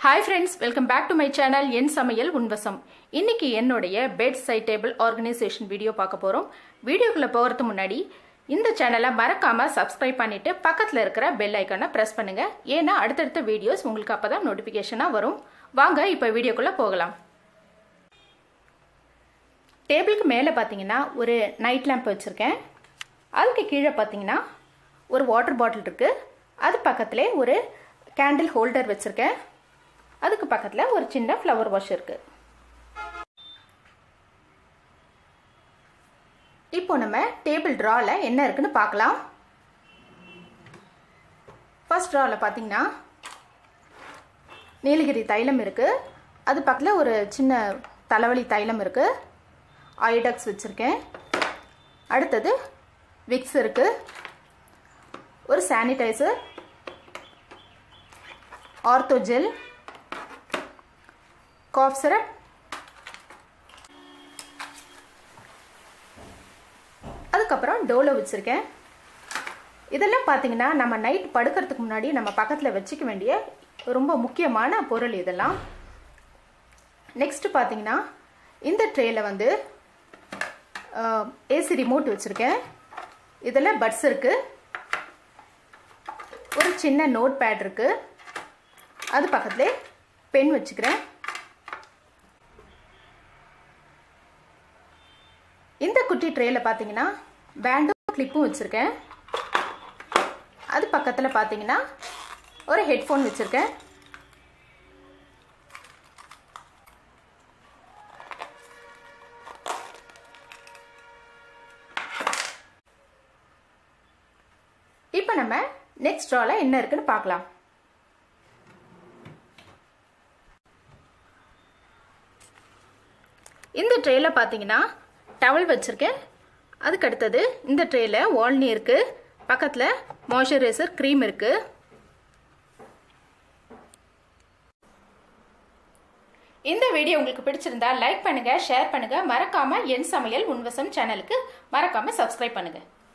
hi friends welcome back to my channel என் சமையல் உன்வசம் இன்னைக்கு என்னுடைய bedside table organisation video பார்க்க போகிறோம் வீடியோக்குள்ளே போகிறதுக்கு முன்னாடி இந்த சேனலை மறக்காமல் சப்ஸ்கிரைப் பண்ணிவிட்டு பக்கத்தில் இருக்கிற பெல் ஐக்கானை ப்ரெஸ் பண்ணுங்கள் ஏன்னா அடுத்தடுத்த வீடியோஸ் உங்களுக்கு அப்போ தான் நோட்டிஃபிகேஷனாக வரும் வாங்க இப்போ வீடியோக்குள்ளே போகலாம் டேபிளுக்கு மேலே பார்த்தீங்கன்னா ஒரு நைட் லேம்ப் வச்சுருக்கேன் அதுக்கு கீழே பார்த்தீங்கன்னா ஒரு வாட்டர் பாட்டில் இருக்குது அது பக்கத்துலேயே ஒரு கேண்டில் ஹோல்டர் வச்சுருக்கேன் அதுக்கு பக்கத்தில் ஒரு சின்ன ஃப்ளவர் வாஷ் இருக்குது இப்போ நம்ம டேபிள் ட்ராவில் என்ன இருக்குன்னு பார்க்கலாம் ஃபர்ஸ்ட் ட்ராவில் பார்த்தீங்கன்னா நீலகிரி தைலம் இருக்குது அது பக்கத்தில் ஒரு சின்ன தலைவலி தைலம் இருக்குது ஐடக்ஸ் வச்சுருக்கேன் அடுத்தது விக்ஸ் இருக்குது ஒரு சானிடைசர் ஆர்த்தோஜெல் காஃப் சிரப் அதுக்கப்புறம் டோலோ வச்சுருக்கேன் இதெல்லாம் பார்த்தீங்கன்னா நம்ம நைட் படுக்கிறதுக்கு முன்னாடி நம்ம பக்கத்தில் வச்சுக்க வேண்டிய ரொம்ப முக்கியமான பொருள் இதெல்லாம் நெக்ஸ்ட்டு பார்த்தீங்கன்னா இந்த ட்ரேயில் வந்து ஏசி ரிமோட் வச்சுருக்கேன் இதில் பட்ஸ் இருக்குது ஒரு சின்ன நோட் பேட் இருக்குது அது பக்கத்துலேயே பென் வச்சுக்கிறேன் இந்த குட்டி ட்ரேயில் பார்த்தீங்கன்னா பேண்டும் கிளிப்பும் வச்சுருக்கேன் அது பக்கத்தில் பார்த்தீங்கன்னா ஒரு ஹெட்ஃபோன் வச்சுருக்கேன் இப்போ நம்ம நெக்ஸ்ட் ட்ராவில் என்ன இருக்குன்னு பார்க்கலாம் இந்த ட்ரேயில் பார்த்தீங்கன்னா டவல் வச்சுருக்கேன் அதுக்கு அடுத்தது இந்த ட்ரேயில் வால்னி இருக்குது பக்கத்தில் மாய்ஸ்சரைசர் க்ரீம் இருக்குது இந்த வீடியோ உங்களுக்கு பிடிச்சிருந்தா லைக் பண்ணுங்கள் ஷேர் பண்ணுங்கள் மறக்காமல் என் சமையல் உன்வசம் சேனலுக்கு மறக்காமல் சப்ஸ்கிரைப் பண்ணுங்கள்